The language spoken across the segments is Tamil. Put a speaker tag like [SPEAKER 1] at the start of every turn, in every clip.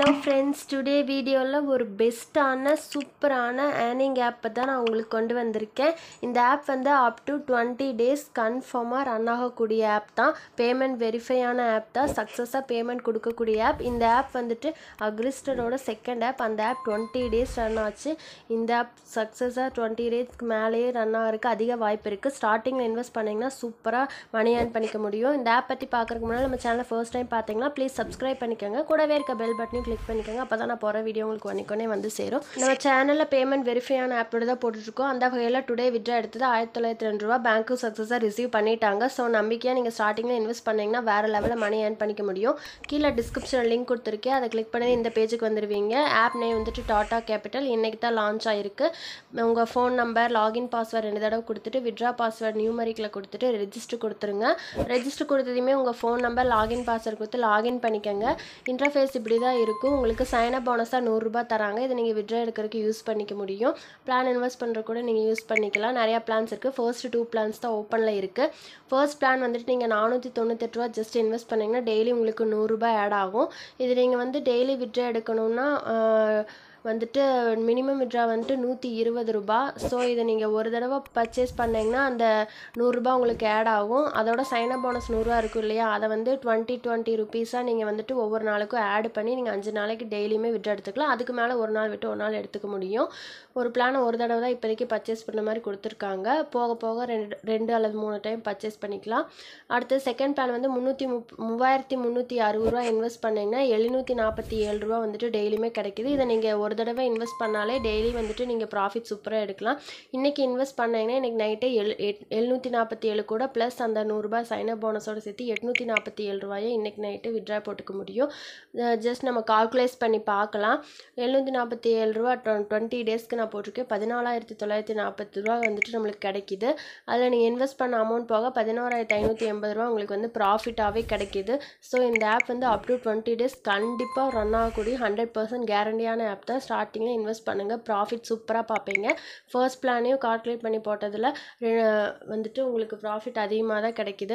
[SPEAKER 1] ஹலோ ஃப்ரெண்ட்ஸ் டுடே வீடியோவில் ஒரு பெஸ்ட்டான சூப்பரான ஏர்னிங் ஆப்பை தான் நான் உங்களுக்கு கொண்டு வந்திருக்கேன் இந்த ஆப் வந்து அப் டு டுவெண்ட்டி டேஸ் கன்ஃபார்மாக ரன் ஆகக்கூடிய ஆப் தான் பேமெண்ட் வெரிஃபையான ஆப் தான் சக்ஸஸாக பேமெண்ட் கொடுக்கக்கூடிய ஆப் இந்த ஆப் வந்துட்டு அக்ரிஸ்டரோட செகண்ட் ஆப் அந்த ஆப் டுவெண்ட்டி டேஸ் ரன் ஆச்சு இந்த ஆப் சக்ஸஸாக டுவெண்ட்டி டேஸ்க்கு மேலேயே ரன் ஆகிறதுக்கு அதிக வாய்ப்பு இருக்குது ஸ்டார்டிங்கில் இன்வெஸ்ட் பண்ணிங்கன்னா சூப்பராக மணி ஏர்ன் பண்ணிக்க முடியும் இந்த ஆப் பற்றி பார்க்குறதுக்கு முன்னாடி நம்ம சேனலை ஃபர்ஸ்ட் டைம் பார்த்தீங்கன்னா ப்ளீஸ் சப்ஸ்கிரைப் பண்ணிக்கோங்க கூடவே இருக்க பெல் பட்டனையும் கிளிக் பண்ணிக்கோங்க அப்போ தான் நான் போகிற வீடியோ உங்களுக்கு ஒன்றைக்கொன்னே வந்து சேரும் நம்ம சேனலில் பேமெண்ட் வெரிஃபையான ஆப்போட தான் போட்டுட்ருக்கோம் அந்த வகையில் டுடே விட்ரா எடுத்தது ஆயிரத்தி தொள்ளாயிரத்தி ரெண்டு ரூபா பேங்க்கும் சக்ஸஸாக ரிசீவ் பண்ணிட்டாங்க ஸோ நம்பிக்கையாக நீங்கள் ஸ்டார்டிங்கில் இன்வெஸ்ட் பண்ணிங்கன்னா வேறு லெவலில் மணி ஏர்ன் பண்ணிக்க முடியும் கீழே டிஸ்கிரிப்ஷனில் லிங்க் கொடுத்துருக்கேன் அதை கிளிக் பண்ணி இந்த பேஜுக்கு வந்துடுவீங்க ஆப் நேம் வந்துட்டு டாடா கேபிட்டல் இன்றைக்கி தான் லான்ச் ஆயிருக்கு உங்கள் ஃபோன் நம்பர் லாகின் பாஸ்வேர்ட் ரெண்டு தடவை கொடுத்துட்டு விட்ரா பாஸ்வேர்ட் நியூமரிக்கில் கொடுத்துட்டு ரெஜிஸ்டர் கொடுத்துருங்க ரெஜிஸ்டர் கொடுத்ததுமே உங்கள் ஃபோன் நம்பர் லாகின் பாஸ்வேர்ட் கொடுத்து லாகின் பண்ணிக்கோங்க இன்டர்ஃபேஸ் இப்படி தான் இருக்கும் உங்களுக்கு சைன் அப் போனஸாக நூறுரூபா தராங்க இதை நீங்கள் விட்ரா எடுக்கிறதுக்கு யூஸ் பண்ணிக்க முடியும் பிளான் இன்வெஸ்ட் பண்ணுற கூட நீங்கள் யூஸ் பண்ணிக்கலாம் நிறையா பிளான்ஸ் இருக்குது ஃபர்ஸ்ட் டூ பிளான்ஸ் தான் ஓப்பனில் இருக்குது ஃபர்ஸ்ட் பிளான் வந்துட்டு நீங்கள் நானூற்றி தொண்ணூத்தெட்டு ரூபா ஜஸ்ட் இன்வெஸ்ட் பண்ணிங்கன்னா டெய்லி உங்களுக்கு நூறுரூபா ஆட் ஆகும் இது நீங்கள் வந்து டெய்லி விட்ரா எடுக்கணும்னா ஆஹ், வந்துட்டு மினிமம் விட்ரா வந்துட்டு நூற்றி இருபது ரூபா ஸோ இதை நீங்கள் ஒரு தடவை பர்ச்சேஸ் பண்ணீங்கன்னா அந்த நூறுரூபா உங்களுக்கு ஆட் ஆகும் அதோட சைன் அப் போனஸ் நூறுரூவா இருக்கும் இல்லையா அதை வந்து டுவெண்ட்டி டுவெண்ட்டி ருபீஸாக நீங்கள் வந்துட்டு ஒவ்வொரு நாளுக்கும் ஆட் பண்ணி நீங்கள் அஞ்சு நாளைக்கு டெய்லியுமே விட்ரா எடுத்துக்கலாம் அதுக்கு மேலே ஒரு நாள் விட்டு ஒரு நாள் எடுத்துக்க முடியும் ஒரு பிளானை ஒரு தடவை தான் இப்போதைக்கு பர்ச்சேஸ் பண்ண மாதிரி கொடுத்துருக்காங்க போக போக ரெண்டு ரெண்டு அல்லது மூணு டைம் பர்ச்சேஸ் பண்ணிக்கலாம் அடுத்து செகண்ட் பிளான் வந்து முந்நூற்றி முப் மூவாயிரத்தி முந்நூற்றி அறுபது ரூபா இன்வெஸ்ட் பண்ணிங்கன்னா எழுநூற்றி நாற்பத்தி ஏழு ரூபா வந்துட்டு டெய்லியுமே கிடைக்குது இதை நீங்கள் ஒரு தடவை இன்வெஸ்ட் பண்ணாலே டெய்லி வந்துட்டு நீங்கள் ப்ராஃபிட் சூப்பராக எடுக்கலாம் இன்றைக்கி இன்வெஸ்ட் பண்ணீங்கன்னா இன்றைக்கி நைட்டே எழு எட் எழுநூற்றி நாற்பத்தி ஏழு கூட ப்ளஸ் அந்த நூறுரூபா சைனப் போனஸோட சேர்த்து எட்நூற்றி நாற்பத்தி ஏழு ரூபாயை இன்றைக்கி நைட்டு விட்ரா போட்டுக்க முடியும் ஜஸ்ட் நம்ம கால்குலேட் பண்ணி பார்க்கலாம் எழுநூற்றி நாற்பத்தி ஏழு ரூபா டுவெண்ட்டி டேஸ்க்கு நான் போட்டிருக்கேன் பதினாலாயிரத்தி தொள்ளாயிரத்தி நாற்பது ரூபா வந்துட்டு நம்மளுக்கு கிடைக்கிது அதில் நீங்கள் இன்வெஸ்ட் பண்ண அமௌண்ட் போக பதினோராயிரத்தி ஐநூற்றி எண்பது ரூபா உங்களுக்கு வந்து ப்ராஃபிட்டாகவே கிடைக்கிது ஸோ இந்த ஆப் வந்து அப் டு டுவெண்ட்டி டேஸ் கண்டிப்பாக ரன் ஆகக்கூடிய ஹண்ட்ரட் பர்சன்ட் கேரண்டியான ஆப் தான் ஸ்டார்டிங்கில் இன்வெஸ்ட் பண்ணுங்கள் ப்ராஃபிட் சூப்பராக பார்ப்பீங்க ஃபர்ஸ்ட் பிளானையும் கால்குலேட் பண்ணி போட்டதில் வந்துட்டு உங்களுக்கு ப்ராஃபிட் அதிகமாக தான் கிடைக்கிது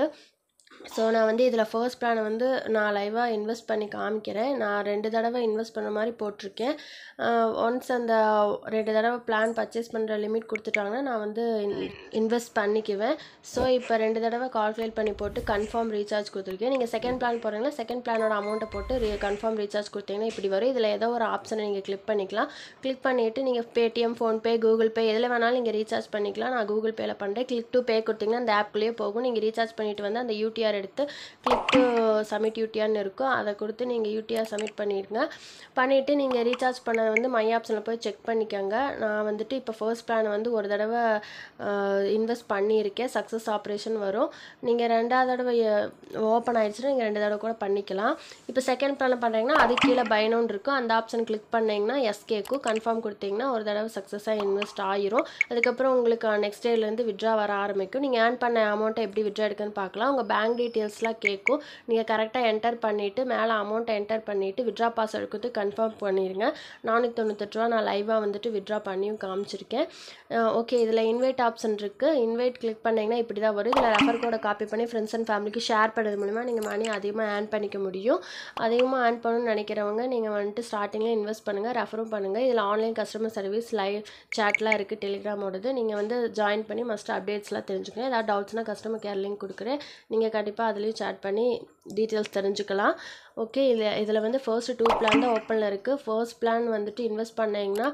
[SPEAKER 1] ஸோ நான் வந்து இதில் ஃபர்ஸ்ட் பிளானை வந்து நான் லைவாக இன்வெஸ்ட் பண்ணி காமிக்கிறேன் நான் ரெண்டு தடவை இன்வெஸ்ட் பண்ண மாதிரி போட்டிருக்கேன் ஒன்ஸ் அந்த ரெண்டு தடவை பிளான் பர்ச்சேஸ் பண்ணுற லிமிட் கொடுத்துட்டாங்கன்னா நான் வந்து இன்வெஸ்ட் பண்ணிக்குவேன் ஸோ இப்போ ரெண்டு தடவை கால்குலேட் பண்ணி போட்டு கன்ஃபார்ம் ரீசார்ஜ் கொடுத்துருக்கேன் நீங்கள் செகண்ட் பிளான் போடுறீங்கன்னா செகண்ட் பிளானோட அமௌண்ட்டை போட்டு ரீ கன்ஃபார்ம் ரீசார்ஜ் கொடுத்தீங்கன்னா இப்படி வரும் இதில் ஏதோ ஒரு ஆப்ஷனை நீங்கள் கிளிக் பண்ணிக்கலாம் கிளிக் பண்ணிவிட்டு நீங்கள் பேடிஎம் ஃபோன்பே கூகுள் பே எதில் வேணாலும் நீங்கள் ரீசார்ஜ் பண்ணிக்கலாம் நான் கூகுள் பேயில் பண்ணுறேன் கிளிக் டு பே கொடுத்தீங்கன்னா அந்த ஆப்குள்ளேயே போகும் நீங்கள் ரீசார்ஜ் பண்ணிட்டு வந்து அந்த யூடிஆர் எடுத்து கிளிக் டு சப்மிட் யூடிஆர்னு இருக்கும் அதை கொடுத்து நீங்கள் யூடிஆர் சப்மிட் பண்ணிடுங்க பண்ணிவிட்டு நீங்கள் ரீசார்ஜ் பண்ண வந்து மை ஆப்ஷனில் போய் செக் பண்ணிக்கோங்க நான் வந்துட்டு இப்போ ஃபர்ஸ்ட் பிளான் வந்து ஒரு தடவை இன்வெஸ்ட் பண்ணியிருக்கேன் சக்ஸஸ் ஆப்ரேஷன் வரும் நீங்கள் ரெண்டாவது தடவை ஓப்பன் ஆயிடுச்சுன்னா நீங்கள் ரெண்டு தடவை கூட பண்ணிக்கலாம் இப்போ செகண்ட் பிளான் பண்ணுறீங்கன்னா அது கீழே பைனோன்னு இருக்கும் அந்த ஆப்ஷன் கிளிக் பண்ணிங்கன்னா எஸ் கேக்கும் கன்ஃபார்ம் கொடுத்தீங்கன்னா ஒரு தடவை சக்ஸஸாக இன்வெஸ்ட் ஆயிரும் அதுக்கப்புறம் உங்களுக்கு நெக்ஸ்ட் டேலேருந்து விட்ரா வர ஆரம்பிக்கும் நீங்கள் ஏர்ன் பண்ண அமௌண்ட்டை எப்படி விட்ரா எடுக்குன்னு பார்க்கலாம் உங்கள் பேங்க் டீட்டெயில்ஸ்லாம் கேட்கும் நீங்கள் கரெக்டாக என்டர் பண்ணிவிட்டு மேலே அமௌண்ட்டை என்டர் பண்ணிவிட்டு விட்ரா பாஸ்வேர்டு கொடுத்து கன்ஃபார்ம் பண்ணிடுங்க நானூற்றி தொண்ணூத்தெட்டு ரூபா நான் லைவாக வந்துட்டு விட்ரா பண்ணியும் காமிச்சிருக்கேன் ஓகே இதில் இன்வைட் ஆப்ஷன் இருக்குது இன்வைட் கிளிக் பண்ணிங்கன்னா இப்படி தான் வரும் இதில் ரெஃபர் கோடை காப்பி பண்ணி ஃப்ரெண்ட்ஸ் அண்ட் ஃபேமிலிக்கு ஷேர் பண்ணுறது மூலிமா நீங்கள் மணி அதிகமாக ஏர்ன் பண்ணிக்க முடியும் அதிகமாக ஏர்ன் பண்ணணும்னு நினைக்கிறவங்க நீங்கள் வந்துட்டு ஸ்டார்டிங்கில் இன்வெஸ்ட் பண்ணுங்கள் ரெஃபரும் பண்ணுங்கள் இதில் ஆன்லைன் கஸ்டமர் சர்வீஸ் லைவ் சேட்லாம் இருக்குது டெலிகிராமோடது நீங்கள் வந்து ஜாயின் பண்ணி மஸ்ட் அப்டேட்ஸ்லாம் தெரிஞ்சுக்கணும் ஏதாவது டவுட்ஸ்னால் கஸ்டமர் கேர் லிங்க் கொடுக்குறேன் நீங்கள் கண்டிப்பாக அதுலேயும் சேட் பண்ணி டீட்டெயில்ஸ் தெரிஞ்சுக்கலாம் ஓகே இதில் இதில் வந்து ஃபர்ஸ்ட் டூ பிளான் தான் ஓப்பனில் இருக்குது ஃபர்ஸ்ட் பிளான் வந்துட்டு இன்வெஸ்ட் பண்ணிங்கன்னா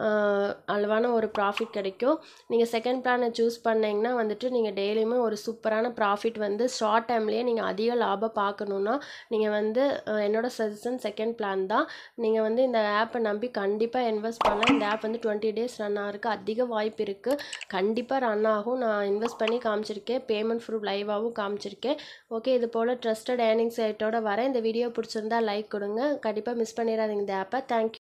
[SPEAKER 1] அளவான ஒரு ப்ராஃபிட் கிடைக்கும் நீங்கள் செகண்ட் பிளானை சூஸ் பண்ணிங்கன்னா வந்துட்டு நீங்கள் டெய்லியுமே ஒரு சூப்பரான ப்ராஃபிட் வந்து ஷார்ட் டைம்லேயே நீங்கள் அதிக லாபம் பார்க்கணுன்னா நீங்கள் வந்து அஹ், என்னோட சஜஷன் செகண்ட் பிளான் தான் நீங்கள் வந்து இந்த ஆப்பை நம்பி கண்டிப்பாக இன்வெஸ்ட் பண்ணலாம் இந்த ஆப் வந்து டுவெண்ட்டி டேஸ் ரன் ஆகிறதுக்கு அதிக வாய்ப்பு இருக்குது கண்டிப்பாக ரன் ஆகும் நான் இன்வெஸ்ட் பண்ணி காமிச்சிருக்கேன் பேமெண்ட் ப்ரூஃப் லைவாகவும் காமிச்சிருக்கேன் ஓகே இது போல் ட்ரஸ்டட் ஏர்னிங் சைட்டோட வரேன் இந்த வீடியோ பிடிச்சிருந்தா லைக் கொடுங்க கண்டிப்பாக மிஸ் பண்ணிடாதீங்க இந்த ஆப்பை தேங்க்யூ